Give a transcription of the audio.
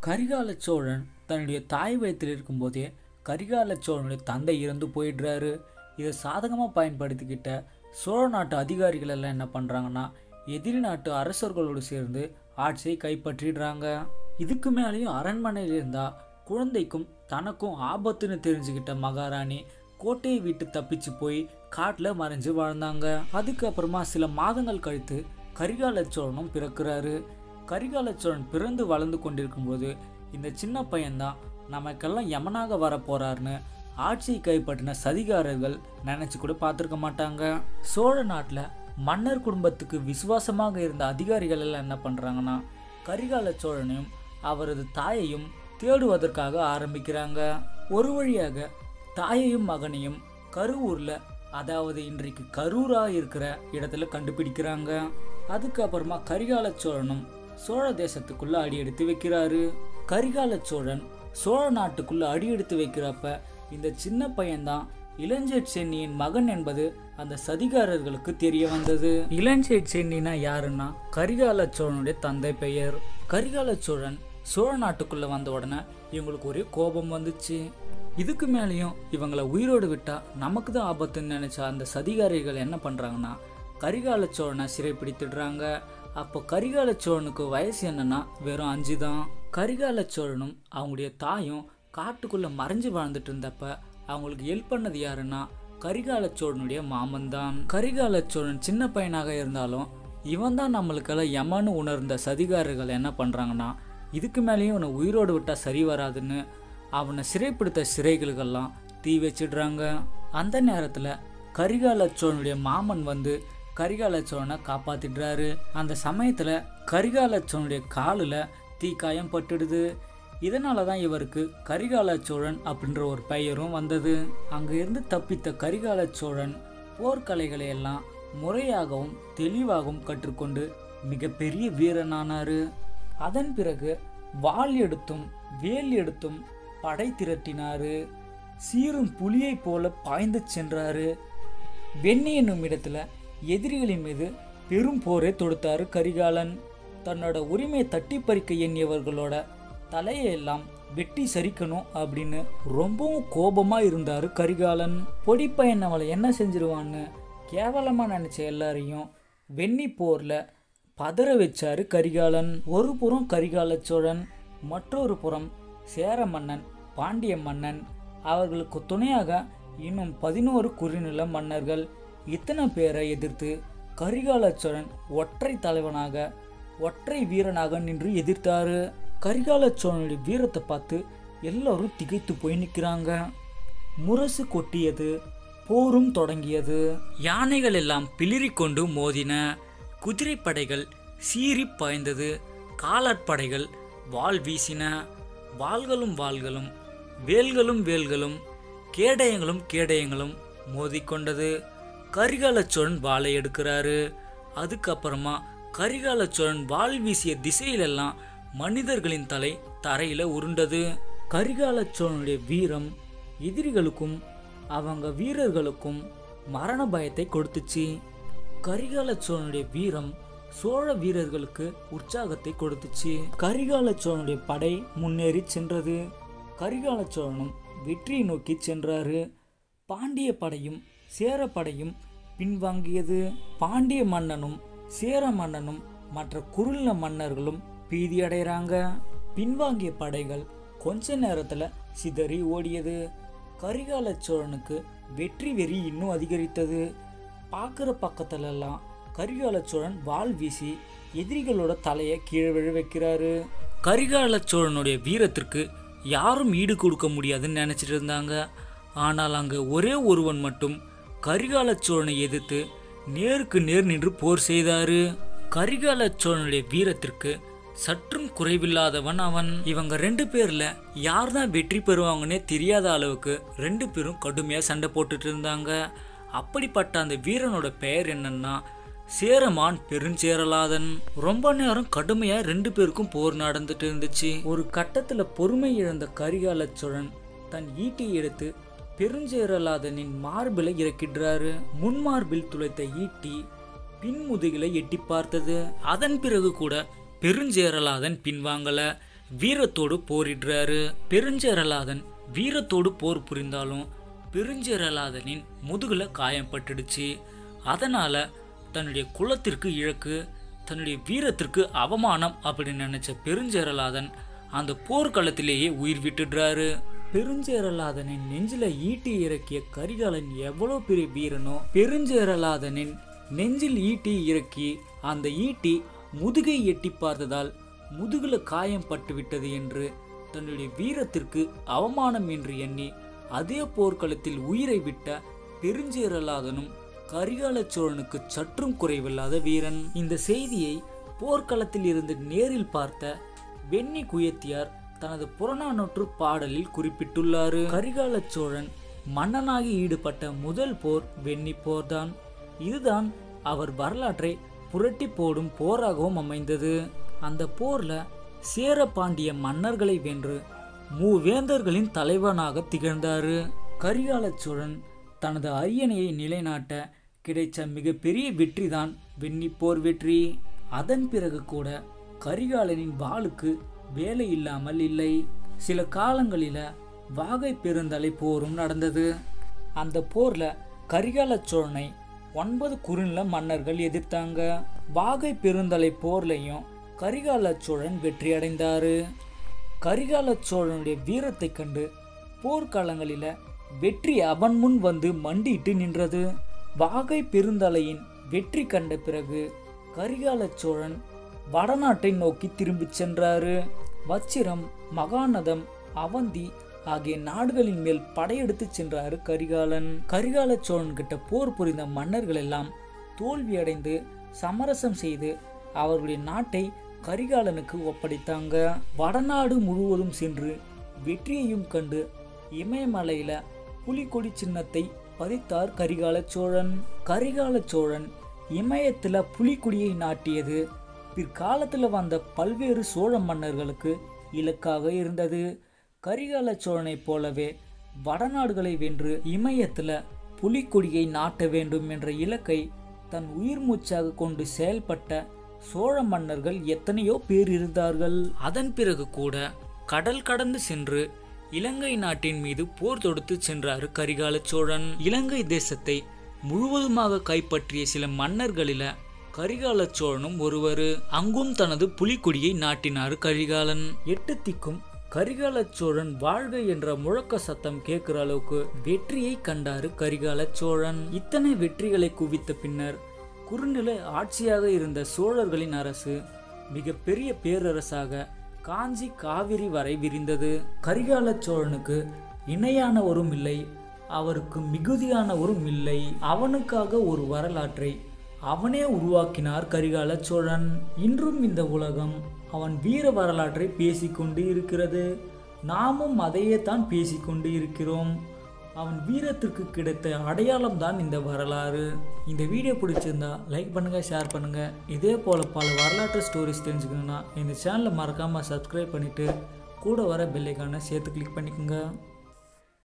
கரிகால சோழன் தன்னுடைய தாய் வயத்தில் இருக்கும்போதே கரிகால சோழனுடைய தந்தை இறந்து போயிடுறாரு இதை சாதகமாக பயன்படுத்திக்கிட்ட சோழ நாட்டு அதிகாரிகள் எல்லாம் என்ன பண்ணுறாங்கன்னா எதிரி நாட்டு அரசர்களோடு சேர்ந்து ஆட்சியை கைப்பற்றிடுறாங்க இதுக்கு மேலேயும் அரண்மனையில் இருந்தால் குழந்தைக்கும் தனக்கும் ஆபத்துன்னு தெரிஞ்சுக்கிட்ட மகாராணி கோட்டையை விட்டு தப்பிச்சு போய் காட்டில் மறைஞ்சு வாழ்ந்தாங்க அதுக்கப்புறமா சில மாதங்கள் கழித்து கரிகால சோழனும் பிறக்கிறாரு கரிகால சோழன் பிறந்து வளர்ந்து கொண்டிருக்கும்போது இந்த சின்ன பையன்தான் நமக்கெல்லாம் யமனாக வர போறாருன்னு ஆட்சியை கைப்பற்றின சதிகாரர்கள் நினைச்சு கூட பார்த்துருக்க மாட்டாங்க சோழ நாட்டில் மன்னர் குடும்பத்துக்கு விசுவாசமாக இருந்த அதிகாரிகள் எல்லாம் என்ன பண்றாங்கன்னா கரிகால சோழனையும் அவரது தாயையும் தேடுவதற்காக ஆரம்பிக்கிறாங்க ஒரு வழியாக தாயையும் மகனையும் கருவூர்ல அதாவது இன்றைக்கு கரூரா இருக்கிற இடத்துல கண்டுபிடிக்கிறாங்க அதுக்கப்புறமா கரிகால சோழனும் சோழ தேசத்துக்குள்ள அடி எடுத்து வைக்கிறாரு கரிகால சோழன் சோழ நாட்டுக்குள்ள அடி எடுத்து வைக்கிறப்ப இந்த சின்ன பையன்தான் இளஞ்சேட் சென்னியின் மகன் என்பது அந்த சதிகாரர்களுக்கு தெரிய வந்தது இளஞ்சேட் சென்னினா யாருன்னா கரிகால சோழனுடைய தந்தை பெயர் கரிகால சோழன் சோழ நாட்டுக்குள்ள வந்த உடனே இவங்களுக்கு ஒரே கோபம் வந்துச்சு இதுக்கு மேலேயும் இவங்களை உயிரோடு விட்டா நமக்கு தான் ஆபத்துன்னு நினைச்ச அந்த சதிகாரிகள் என்ன பண்றாங்கன்னா கரிகால சோழனை சிறைப்பிடித்துடுறாங்க அப்போ கரிகால சோழனுக்கு வயசு என்னன்னா வெறும் அஞ்சு தான் கரிகால சோழனும் அவங்களுடைய தாயும் காட்டுக்குள்ள மறைஞ்சு வாழ்ந்துட்டு இருந்தப்ப அவங்களுக்கு ஹெல்ப் பண்ணது யாருன்னா கரிகால சோழனுடைய மாமன் தான் கரிகால சோழன் சின்ன பையனாக இருந்தாலும் இவன் தான் நம்மளுக்கெல்லாம் யமன்னு உணர்ந்த சதிகாரர்கள் என்ன பண்றாங்கன்னா இதுக்கு மேலேயும் இவனை உயிரோடு விட்டா சரி வராதுன்னு அவனை சிறைப்பிடித்த சிறைகளுக்கெல்லாம் தீ வச்சிடுறாங்க அந்த நேரத்தில் கரிகால சோழனுடைய மாமன் வந்து கரிகால சோழனை காப்பாத்திடுறாரு அந்த சமயத்தில் கரிகால சோழனுடைய காலில் தீக்காயம் பட்டுடுது இதனால தான் இவருக்கு கரிகால சோழன் அப்படின்ற ஒரு பெயரும் வந்தது அங்க இருந்து தப்பித்த கரிகால சோழன் போர்க்கலைகளை எல்லாம் முறையாகவும் தெளிவாகவும் கற்றுக்கொண்டு மிகப்பெரிய வீரனானாரு அதன் பிறகு வாள் எடுத்தும் வேல் எடுத்தும் படை திரட்டினாரு சீரும் புலியைப் போல பாய்ந்து சென்றாரு வெண்ணி என்னும் இடத்துல எதிரிகளின் மீது பெரும் போரை தொடுத்தாரு கரிகாலன் தன்னோட உரிமையை தட்டி பறிக்க எண்ணியவர்களோட தலையை எல்லாம் வெட்டி சரிக்கணும் அப்படின்னு ரொம்பவும் கோபமா இருந்தாரு கரிகாலன் பொடிப்பையன் அவளை என்ன செஞ்சிருவான்னு கேவலமா நினைச்ச எல்லாரையும் வெண்ணி போர்ல பதற வச்சாரு கரிகாலன் ஒரு புறம் கரிகால சோழன் மற்றொரு புறம் சேர மன்னன் பாண்டிய மன்னன் அவர்களுக்கு துணையாக இன்னும் பதினோரு குறுநில மன்னர்கள் இத்தனை பேரை எதிர்த்து கரிகால சோழன் ஒற்றை தலைவனாக ஒற்றை வீரனாக நின்று எதிர்த்தாரு கரிகால சோழனுடைய வீரத்தை பார்த்து எல்லாரும் திகைத்து போய் நிற்கிறாங்க முரசு கொட்டியது போரும் தொடங்கியது யானைகள் எல்லாம் பிளிரிக்கொண்டு மோதின குதிரைப்படைகள் சீறி பாய்ந்தது காலாட்படைகள் வாள் வீசின வாள்களும் வாள்களும் வேல்களும் வேல்களும் கேடயங்களும் கேடயங்களும் மோதிக்கொண்டது கரிகால சோழன் வாளை எடுக்கிறாரு அதுக்கப்புறமா கரிகால சோழன் வாள் வீசிய திசையிலெல்லாம் மனிதர்களின் தலை தரையில உருண்டது கரிகால சோழனுடைய வீரம் எதிரிகளுக்கும் அவங்க வீரர்களுக்கும் மரண பயத்தை கொடுத்துச்சு கரிகால சோழனுடைய வீரம் சோழ வீரர்களுக்கு உற்சாகத்தை கொடுத்துச்சு கரிகால சோழனுடைய படை முன்னேறி சென்றது கரிகால சோழனும் வெற்றியை நோக்கி சென்றாரு பாண்டிய படையும் சேர படையும் பின்வாங்கியது பாண்டிய மன்னனும் சேர மன்னனும் மற்ற குறுநில மன்னர்களும் பீதியடைகிறாங்க பின்வாங்கிய படைகள் கொஞ்ச நேரத்துல சிதறி ஓடியது கரிகால சோழனுக்கு வெற்றி வெறி இன்னும் அதிகரித்தது பார்க்குற பக்கத்துலலாம் கரிகால சோழன் வாள் வீசி எதிரிகளோட தலையை கீழே விழ வைக்கிறாரு கரிகால சோழனுடைய வீரத்திற்கு யாரும் ஈடு கொடுக்க முடியாதுன்னு நினைச்சிட்டு இருந்தாங்க ஆனால் அங்கு ஒரே ஒருவன் மட்டும் கரிகால சோழனை எதிர்த்து நேருக்கு நேர் நின்று போர் செய்தாரு கரிகால சோழனுடைய வீரத்திற்கு சற்றும் குறைவில்லாதவன் அவன் இவங்க ரெண்டு பேர்ல யார் தான் வெற்றி பெறுவாங்கன்னே தெரியாத அளவுக்கு ரெண்டு பேரும் கடுமையா சண்டை போட்டுட்டு இருந்தாங்க அப்படிப்பட்ட அந்த வீரனோட பெயர் என்னன்னா சேரமான் பெருஞ்சேரலாதன் ரொம்ப நேரம் கடுமையா ரெண்டு பேருக்கும் போர் நடந்துட்டு இருந்துச்சு ஒரு கட்டத்துல பொறுமை இழந்த கரிகால சோழன் தன் ஈட்டியை எடுத்து பெருஞ்சேரலாதனின் மார்பிலை இறக்கிடுறாரு முன் மார்பில் துளைத்த ஈட்டி பின்முதுகில எட்டி பார்த்தது அதன் பிறகு கூட பெருஞ்சேரலாதன் பின்வாங்கல வீரத்தோடு போரிடுறாரு பெருஞ்சேரலாதன் வீரத்தோடு போர் புரிந்தாலும் பெருஞ்சேரலாதனின் முதுகுல காயம் பட்டுடுச்சு அதனால தன்னுடைய குலத்திற்கு இழக்கு தன்னுடைய வீரத்திற்கு அவமானம் அப்படின்னு நினைச்ச பெருஞ்சேரலாதன் அந்த போர்க்களத்திலேயே உயிர் விட்டுடுறாரு பெருஞ்சேரலாதனின் நெஞ்சில ஈட்டி இறக்கிய கரிகாலன் எவ்வளவு பெரிய வீரனோ பெருஞ்சேரலாதனின் நெஞ்சில் ஈட்டி இறக்கி அந்த ஈட்டி முதுகை எட்டி பார்த்ததால் முதுகுல காயம் பட்டுவிட்டது என்று தன்னுடைய வீரத்திற்கு அவமானம் என்று எண்ணி அதே போர்க்களத்தில் உயிரை விட்ட பெருஞ்சேரலாதனும் கரிகால சோழனுக்கு சற்றும் குறைவில்லாத வீரன் இந்த செய்தியை போர்க்களத்தில் இருந்து நேரில் பார்த்த வெண்ணி குயத்தியார் தனது புறநானூற்று பாடலில் குறிப்பிட்டுள்ளாரு கரிகால சோழன் மன்னனாகி ஈடுபட்ட முதல் போர் வெண்ணி போர்தான் இதுதான் அவர் வரலாற்றை புரட்டி போடும் போராகவும் அமைந்தது அந்த போர்ல சேர பாண்டிய மன்னர்களை வென்று மூவேந்தர்களின் தலைவனாக திகழ்ந்தாரு கரிகால சோழன் தனது அரியணையை நிலைநாட்ட கிடைச்ச மிகப்பெரிய வெற்றிதான் வெண்ணிப்போர் வெற்றி அதன் பிறகு கூட கரிகாலனின் வாளுக்கு வேலை இல்லாமல் இல்லை சில காலங்களில வாகை பெருந்தலை போரும் நடந்தது அந்த போர்ல கரிகால சோழனை ஒன்பது குறுநில மன்னர்கள் எதிர்த்தாங்க வாகை பெருந்தலை போர்லையும் கரிகால சோழன் வெற்றி அடைந்தாரு கரிகால சோழனுடைய வீரத்தை கண்டு போர்க்காலங்களில வெற்றி அவன் முன் வந்து மண்டிட்டு நின்றது வாகை பெருந்தலையின் வெற்றி கண்ட பிறகு கரிகால சோழன் வடநாட்டை நோக்கி திரும்பிச் சென்றாரு வச்சிரம் மகாநதம் அவந்தி ஆகிய நாடுகளின் மேல் படையெடுத்து சென்றாரு கரிகாலன் கரிகால சோழன் கிட்ட போர் புரிந்த மன்னர்கள் எல்லாம் தோல்வியடைந்து சமரசம் செய்து அவர்களுடைய நாட்டை கரிகாலனுக்கு ஒப்படைத்தாங்க வடநாடு முழுவதும் சென்று வெற்றியையும் கண்டு இமயமலையில புலிகொடி சின்னத்தை பதித்தார் கரிகால சோழன் கரிகால சோழன் இமயத்துல புலிக்குடியை நாட்டியது பிற்காலத்துல வந்த பல்வேறு சோழ மன்னர்களுக்கு இலக்காக இருந்தது கரிகால சோழனைப் போலவே வடநாடுகளை வென்று இமயத்துல புலிக்கொடியை நாட்ட வேண்டும் என்ற இலக்கை தன் உயிர் மூச்சாக கொண்டு செயல்பட்ட சோழ மன்னர்கள் எத்தனையோ பேர் இருந்தார்கள் அதன் பிறகு கூட கடல் கடந்து சென்று இலங்கை நாட்டின் மீது போர் தொடுத்து சென்றார் கரிகால சோழன் இலங்கை தேசத்தை முழுவதுமாக கைப்பற்றிய சில மன்னர்களில கரிகால சோழனும் ஒருவர் அங்கும் தனது புலிக்கொடியை நாட்டினார் கரிகாலன் எட்டு திக்கும் கரிகால சோழன் வாழ்க என்ற முழக்க சத்தம் கேட்கிற அளவுக்கு வெற்றியை கண்டாரு கரிகால சோழன் இத்தனை வெற்றிகளை குவித்த பின்னர் குறுநில ஆட்சியாக இருந்த சோழர்களின் அரசு மிக பெரிய பேரரசாக காஞ்சி காவிரி வரை விரிந்தது கரிகால சோழனுக்கு இணையானவரும் இல்லை அவருக்கு மிகுதியானவரும் இல்லை அவனுக்காக ஒரு வரலாற்றை அவனே உருவாக்கினார் கரிகால சோழன் இன்றும் இந்த உலகம் அவன் வீர வரலாற்றை பேசிக்கொண்டு இருக்கிறது நாமும் அதையே தான் பேசிக்கொண்டு இருக்கிறோம் அவன் வீரத்திற்கு கிடைத்த அடையாளம் தான் இந்த வரலாறு இந்த வீடியோ பிடிச்சிருந்தா லைக் பண்ணுங்க ஷேர் பண்ணுங்க இதே போல பல வரலாற்று ஸ்டோரிஸ் தெரிஞ்சுக்கணும்னா இந்த சேனலை மறக்காம சப்ஸ்கிரைப் பண்ணிட்டு கூட வர பெல்லைக்கான சேர்த்து கிளிக் பண்ணிக்கோங்க